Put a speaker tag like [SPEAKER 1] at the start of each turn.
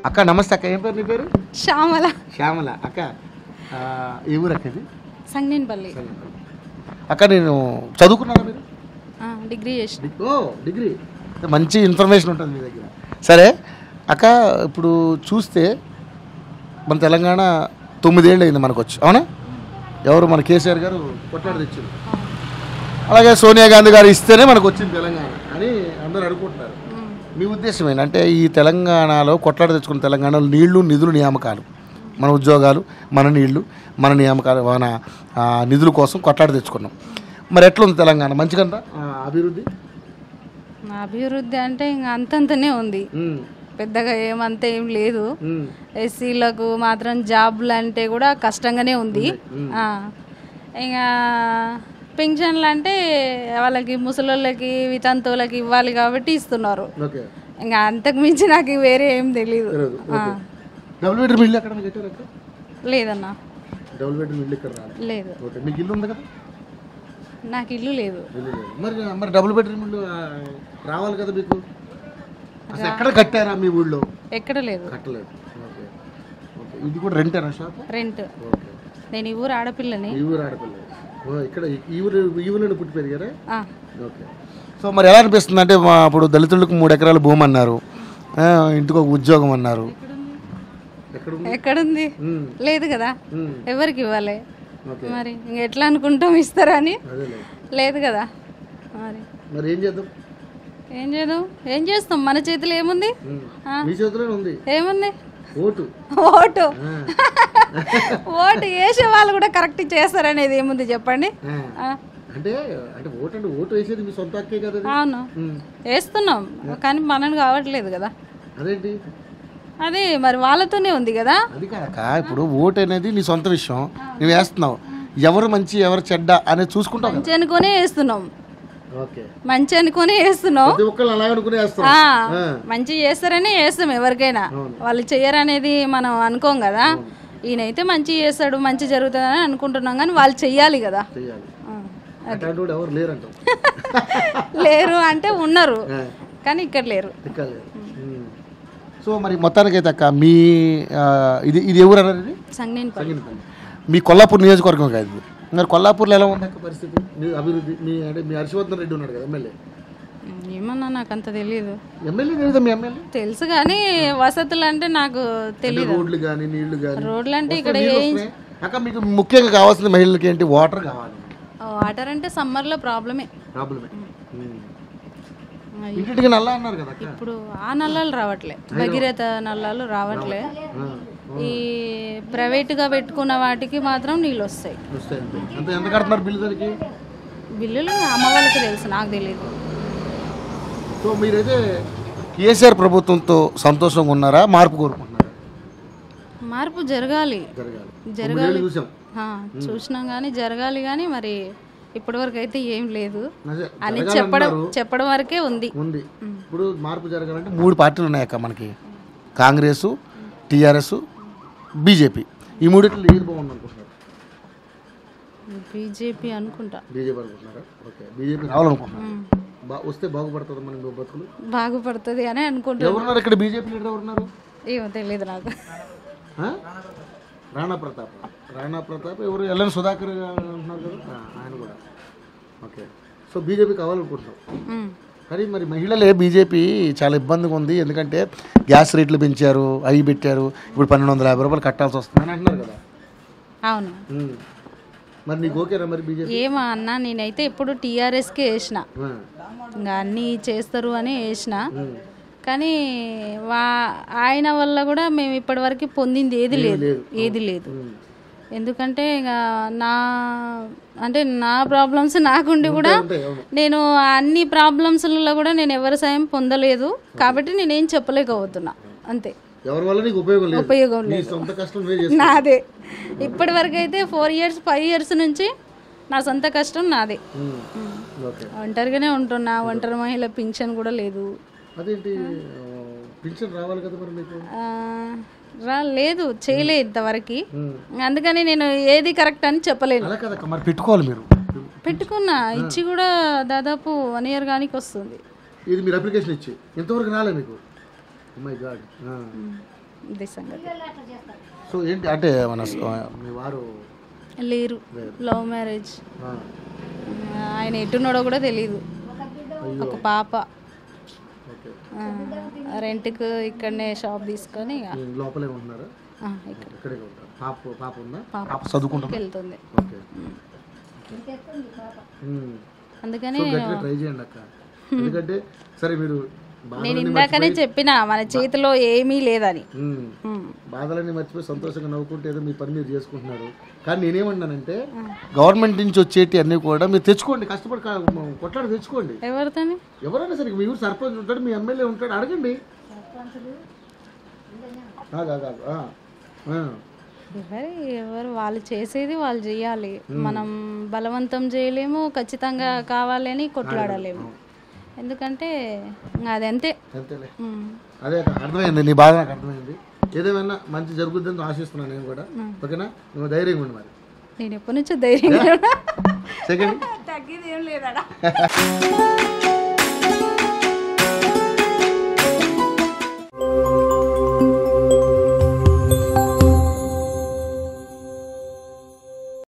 [SPEAKER 1] అక్క నమస్తే అక్క ఏం పేరు నీ పేరు
[SPEAKER 2] శ్యామల
[SPEAKER 1] శ్యామల అక్క ఆ, ఏ ఊరు అక్క ఇది
[SPEAKER 2] సంగనేనిపల్లి
[SPEAKER 1] అక్క నేను చదువుకున్నాను మీరు
[SPEAKER 2] ఆ, డిగ్రీ చేసిన
[SPEAKER 1] డి- ఓ డిగ్రీ మంచి ఇన్ఫర్మేషన్ ఉంటుంది మీ దగ్గర సరే అక్క ఇప్పుడు చూస్తే మన తెలంగాణ తొమ్మిదేళ్ళు అయింది మనకు వచ్చి అవునా ఎవరు మన కేసీఆర్ గారు కొట్లాడి తెచ్చారు అలాగే సోనియా గాంధీ గారు ఇస్తేనే మనకు వచ్చింది తెలంగాణ అని అందరూ అనుకుంటున్నారు మీ ఉద్దేశం ఏంటంటే ఈ తెలంగాణలో కొట్లాడి తెచ్చుకున్న తెలంగాణలో నీళ్లు నిధులు నియామకాలు మన ఉద్యోగాలు మన నీళ్లు మన నియామకాలు మన ఆ, నిధుల కోసం కొట్లాడి తెచ్చుకున్నాం మరి ఎట్లుంది తెలంగాణ మంచిగా అభివృద్ధి
[SPEAKER 2] నా అభివృద్ధి అంటే ఇంకా అంతంతనే ఉంది
[SPEAKER 1] ఉమ్,
[SPEAKER 2] పెద్దగా ఏమంత ఏం లేదు
[SPEAKER 1] ఉమ్,
[SPEAKER 2] ఎస్సీలకు మాత్రం జాబ్లు అంటే కూడా కష్టంగానే ఉంది ఆ, ఇంకా పింఛన్లు అంటే వాళ్ళకి ముసలోళ్ళకి వితంతువులకి ఇవ్వాలి కాబట్టి ఇస్తున్నారు
[SPEAKER 1] ఓకే
[SPEAKER 2] ఇంకా అంతకు మించి నాకు వేరే ఏం తెలియదు
[SPEAKER 1] తెలియదు, ఓకే డబుల్ బెడ్రూమ్ ఇల్లు ఎక్కడ మీకు కట్టారు అక్క
[SPEAKER 2] లేదన్నా
[SPEAKER 1] డబుల్ బెడ్రూమ్ ఇల్లు ఇక్కడ రాదు
[SPEAKER 2] లేదు
[SPEAKER 1] ఓకే మీకు ఇల్లు ఉంది కదా
[SPEAKER 2] నాకు ఇల్లు లేదు
[SPEAKER 1] ఇల్లు లేదు మరి మరి డబుల్ బెడ్రూమ్ ఇల్లు ఆ, రావాలి కదా మీకు అసలు ఎక్కడ కట్టారా మీ ఊళ్ళో
[SPEAKER 2] ఎక్కడ లేదు
[SPEAKER 1] కట్టలేదు ఓకే ఓకే ఇది కూడా రెంటేనా షాప్
[SPEAKER 2] రెంట్
[SPEAKER 1] ఓకే
[SPEAKER 2] నేను ఈ ఊరు ఆడపిల్లని
[SPEAKER 1] ఈ ఊరు ఆడపిల్ల ఓ, ఇక్కడ ఈ ఊరు ఈ ఊరిలో పుట్టి పెరిగారా
[SPEAKER 2] ఆ,
[SPEAKER 1] ఓకే సో మరి ఎలా అనిపిస్తుంది అంటే మా ఇప్పుడు దళితులకు మూడు ఎకరాల భూమి అన్నారు ఆ, ఇంటికి ఒక ఉద్యోగం అన్నారు ఎక్కడ ఉంది
[SPEAKER 2] ఎక్కడుంది
[SPEAKER 1] ఉమ్,
[SPEAKER 2] లేదు కదా
[SPEAKER 1] ఉమ్,
[SPEAKER 2] ఎవరికి ఇవ్వాలి
[SPEAKER 1] ఓకే
[SPEAKER 2] మరి ఇంక ఎట్లా అనుకుంటాం ఇస్తారని
[SPEAKER 1] అదేలే
[SPEAKER 2] లేదు కదా మరి
[SPEAKER 1] మరి ఏం చేద్దాం
[SPEAKER 2] ఏం చేద్దాం ఏం చేస్తాం మన చేతిలో ఏముంది
[SPEAKER 1] ఉమ్,
[SPEAKER 2] ఆ.
[SPEAKER 1] మీ చేతిలోనే ఉంది
[SPEAKER 2] ఏముంది
[SPEAKER 1] ఓటు
[SPEAKER 2] ఓటు
[SPEAKER 1] ఆ,
[SPEAKER 2] ఓటు వేసే వాళ్ళు కూడా కరెక్ట్ చేస్తారనేది ఏముంది చెప్పండి
[SPEAKER 1] ఆ.
[SPEAKER 2] ఆ,
[SPEAKER 1] అంటే అంటే ఓటు అంటే ఓటు వేసేది మీ సొంత హక్కే కదా అది?
[SPEAKER 2] అవును
[SPEAKER 1] ఉమ్,
[SPEAKER 2] వేస్తున్నాం కానీ మనని కావట్లేదు కదా
[SPEAKER 1] అదేంటి
[SPEAKER 2] అది మరి వాళ్ళతోనే ఉంది కదా
[SPEAKER 1] అది కాదక్క ఇప్పుడు ఓటు అనేది నీ సొంత విషయం నువ్వు వేస్తున్నావు ఎవరు మంచి ఎవరు చెడ్డ అనేది చూసుకుంటావు కదా
[SPEAKER 2] మంచి అనుకునే వేస్తున్నాం
[SPEAKER 1] ఓకే
[SPEAKER 2] మంచి అనుకునే వేస్తున్నాం
[SPEAKER 1] ప్రతి ఒక్కళ్ళు అలాగే అనుకునే వేస్తాం
[SPEAKER 2] ఆ,
[SPEAKER 1] ఆ.
[SPEAKER 2] మంచి చేస్తారని వేస్తాం ఎవరికైనా వాళ్ళు చెయ్యరనేది మనం అనుకోం కదా ఈయనైతే మంచి చేస్తాడు మంచి జరుగుతుందని అనుకుంటున్నాం కానీ వాళ్ళు చెయ్యాలి కదా
[SPEAKER 1] చెయ్యాలి
[SPEAKER 2] ఆ.
[SPEAKER 1] అట్లాంటి వాడు ఎవరు లేరంటావు
[SPEAKER 2] లేరు అంటే ఉన్నారు
[SPEAKER 1] ఆ.
[SPEAKER 2] కానీ ఇక్కడ లేరు
[SPEAKER 1] ఇక్కడ లేరు ఉమ్. సో మరి మొత్తానికైతే అక్క మీ ఆ, ఇది ఇది ఎవరు అన్నారు ఇది
[SPEAKER 2] సంగనేనిపల్లి
[SPEAKER 1] మీ కొల్లాపూర్ నియోజకవర్గం కాదు ఇది మరి కొల్లాపూర్లో ఎలా ఉంది అక్క పరిస్థితి మీ అభివృద్ధి మీ అంటే మీ హర్షవర్ధన్ రెడ్డి ఉన్నాడు కదా ఎమ్మెల్యే
[SPEAKER 2] ఏమన్నా నాకు అంత తెలియదు
[SPEAKER 1] ఎమ్మెల్యే లేదా మీ ఎమ్మెల్యే
[SPEAKER 2] తెలుసు కానీ వసతులు అంటే నాకు తెలియదు
[SPEAKER 1] రోడ్లు కానీ నీళ్లు కానీ
[SPEAKER 2] రోడ్లు అంటే ఇక్కడ
[SPEAKER 1] అక్క మీకు ముఖ్యంగా కావాల్సిన మహిళలకి ఏంటి వాటర్ కావాలి
[SPEAKER 2] వాటర్ అంటే సమ్మర్లో ప్రాబ్లమే
[SPEAKER 1] ప్రాబ్లమే ఇంటింటికి నల్ల అన్నారు కదా అక్క
[SPEAKER 2] ఇప్పుడు ఆ నల్లాలు రావట్లే భగీరథ నల్లాలు రావట్లే
[SPEAKER 1] ఆ,
[SPEAKER 2] ఈ ప్రైవేట్గా పెట్టుకున్న వాటికి మాత్రం నీళ్ళు వస్తాయి
[SPEAKER 1] వస్తాయి అంతే అంత ఎంత కడుతున్నారు బిల్లు దానికి
[SPEAKER 2] బిల్లులు అమ్మ వాళ్ళకి తెలుసు నాకు తెలియదు
[SPEAKER 1] సో మీరైతే కేసీఆర్ ప్రభుత్వంతో సంతోషంగా ఉన్నారా మార్పు కోరుకుంటున్నారా
[SPEAKER 2] మార్పు జరగాలి
[SPEAKER 1] జరగాలి
[SPEAKER 2] జరగాలి
[SPEAKER 1] తొమ్మిదేళ్ళు చూసాం
[SPEAKER 2] ఆ, చూసినాం కానీ జరగాలి కానీ మరి ఇప్పటివరకు అయితే ఏం లేదు
[SPEAKER 1] అదే
[SPEAKER 2] అని
[SPEAKER 1] జరగాలి
[SPEAKER 2] చెప్పడం
[SPEAKER 1] అంటున్నారు.
[SPEAKER 2] చెప్పడం వరకే ఉంది
[SPEAKER 1] ఉంది ఇప్పుడు మార్పు జరగాలంటే మూడు పార్టీలు ఉన్నాయి అక్క మనకి కాంగ్రెస్ టీఆర్ఎస్ బీజేపీ ఈ మూడిట్లో ఏది బాగుంది అనుకుంటున్నారు
[SPEAKER 2] బీజేపీ అనుకుంటా
[SPEAKER 1] బీజేపీ అనుకుంటున్నారా ఓకే బీజేపీ రావాలనుకుంటున్నారు
[SPEAKER 2] ఉమ్.
[SPEAKER 1] బా వస్తే బాగుపడుతుంది మన బతుకులు
[SPEAKER 2] బాగుపడుతుంది అని అనుకుంటున్నా
[SPEAKER 1] ఎవరున్నారు ఇక్కడ బీజేపీ లీడర్ ఎవరున్నారు
[SPEAKER 2] ఏమో తెలియదు నాకు
[SPEAKER 1] ఆ? రాణా ప్రతాప్ రాణా ప్రతాప్ ఎవరు ఎల్ఎన్ సుధాకర్ గారు అంటున్నారు కదా ఆ, ఆయన కూడా ఓకే సో బీజేపీ కావాలనుకుంటున్నాం
[SPEAKER 2] ఉమ్.
[SPEAKER 1] కానీ మరి మహిళలే బీజేపీ చాలా ఇబ్బందిగా ఉంది ఎందుకంటే గ్యాస్ రేట్లు పెంచారు అవి పెట్టారు ఇప్పుడు పన్నెండు వందల యాభై రూపాయలు కట్టాల్సి వస్తుంది అని అంటున్నారు కదా
[SPEAKER 2] అవును
[SPEAKER 1] ఉమ్. మరి నీకు ఓకేనా మరి బీజేపీ
[SPEAKER 2] ఏమో అన్న నేనైతే ఎప్పుడు టీఆర్ఎస్కే వేసిన ఇంకా అన్నీ చేస్తారు అని వేసిన కానీ వా ఆయన వల్ల కూడా మేము ఇప్పటివరకు పొందింది ఏది లేదు ఏది లేదు ఎందుకంటే ఇక నా అంటే నా ప్రాబ్లమ్స్ నాకుండి కూడా నేను అన్ని ప్రాబ్లమ్స్లలో కూడా నేను ఎవరి సాయం పొందలేదు కాబట్టి నేనేం చెప్పలేకపోతున్నా అంతే
[SPEAKER 1] ఎవరి వల్ల నీకు ఉపయోగం లేదు
[SPEAKER 2] ఉపయోగం
[SPEAKER 1] నీ
[SPEAKER 2] లేదు
[SPEAKER 1] సొంత కష్టం నువ్వే చేసుకో
[SPEAKER 2] నాదే ఇప్పటి వరకు అయితే ఫోర్ ఇయర్స్ ఫైవ్ ఇయర్స్ నుంచి నా సొంత కష్టం నాదే
[SPEAKER 1] ఉమ్. ఓకే
[SPEAKER 2] ఒంటరిగానే ఉంటున్నా ఒంటరి మహిళ పింఛన్ కూడా లేదు
[SPEAKER 1] అదేంటి ఆ, పింఛన్ రావాలి కదా మరి మీకు
[SPEAKER 2] ఆ, రా లేదు చేయలే ఇంతవరకు
[SPEAKER 1] ఉమ్.
[SPEAKER 2] అందుకని నేను ఏది కరెక్ట్ అని చెప్పలేను
[SPEAKER 1] అలా కదక్క మరి పెట్టుకోవాలి మీరు
[SPEAKER 2] పెట్టుకున్నా ఇచ్చి కూడా దాదాపు వన్ ఇయర్ గానికి వస్తుంది
[SPEAKER 1] ఇది మీరు అప్లికేషన్ ఇచ్చి ఇంతవరకు రాలే మీకు మై గాడ్
[SPEAKER 2] ఇది సంగతి
[SPEAKER 1] సో ఏంటి అంటే మన స- మీ వారు
[SPEAKER 2] లేరు లవ్ మ్యారేజ్
[SPEAKER 1] ఆ,
[SPEAKER 2] ఆయన ఎట్టున్నాడో కూడా తెలియదు ఒక పాప
[SPEAKER 1] ఓకే
[SPEAKER 2] ఆ, రెంట్కి ఇక్కడనే షాప్ తీసుకొని ఇక,
[SPEAKER 1] ఈ లోపలే ఉంటున్నారా
[SPEAKER 2] ఆ, ఇక్కడ
[SPEAKER 1] ఇక్కడే ఉంటారు పాప పాప ఉందా
[SPEAKER 2] పాప.
[SPEAKER 1] పాప చదువుకుంటాం
[SPEAKER 2] వెళ్తుంది
[SPEAKER 1] ఓకే ఉమ్.
[SPEAKER 2] అందుకని
[SPEAKER 1] సో గట్టిగా ట్రై చేయండి అక్క ఎందుకంటే సరే మీరు
[SPEAKER 2] నేను
[SPEAKER 1] బాధలన్నీ
[SPEAKER 2] ఇందాకనే చెప్పిన మన చేతిలో ఏమీ లేదని
[SPEAKER 1] ఉమ్.
[SPEAKER 2] ఉమ్.
[SPEAKER 1] బాధలన్నీ మర్చిపోయి సంతోషంగా నవ్వుకుంటే ఏదో మీ పని మీరు చేసుకుంటున్నారు కానీ నేనేమన్నానంటే గవర్నమెంట్ నుంచి వచ్చేటి అన్నీ కూడా మీరు తెచ్చుకోండి కష్టపడి కా- కొట్లాడి తెచ్చుకోండి
[SPEAKER 2] ఎవరితోని
[SPEAKER 1] ఎవరైనా సరే మీ ఊరు సర్పంచ్ ఉంటాడు మీ ఎమ్మెల్యే ఉంటాడు అడగండి ఆ, కాదు, కాదు. ఆ, ఆ.
[SPEAKER 2] ఎవరు ఎవరు వాళ్ళు చేసేది వాళ్ళు చేయాలి మనం బలవంతం చేయలేము ఖచ్చితంగా కావాలని కొట్లాడలేము ఎందుకంటే ఇంకా అది అంతే
[SPEAKER 1] అంతేలే
[SPEAKER 2] ఉమ్.
[SPEAKER 1] అదే అక్క, అర్థమైంది నీ బాధ నాకు అర్థమైంది ఏదేమైనా మంచి జరుగుతుందని ఆశిస్తున్నాను నేను కూడా ఓకేనా నువ్వు ధైర్యంగా ఉండి మరి
[SPEAKER 2] నేను ఎప్పటి నుంచో ధైర్యంగా
[SPEAKER 1] సెకండ్
[SPEAKER 2] తగ్గేది ఏం లేదడా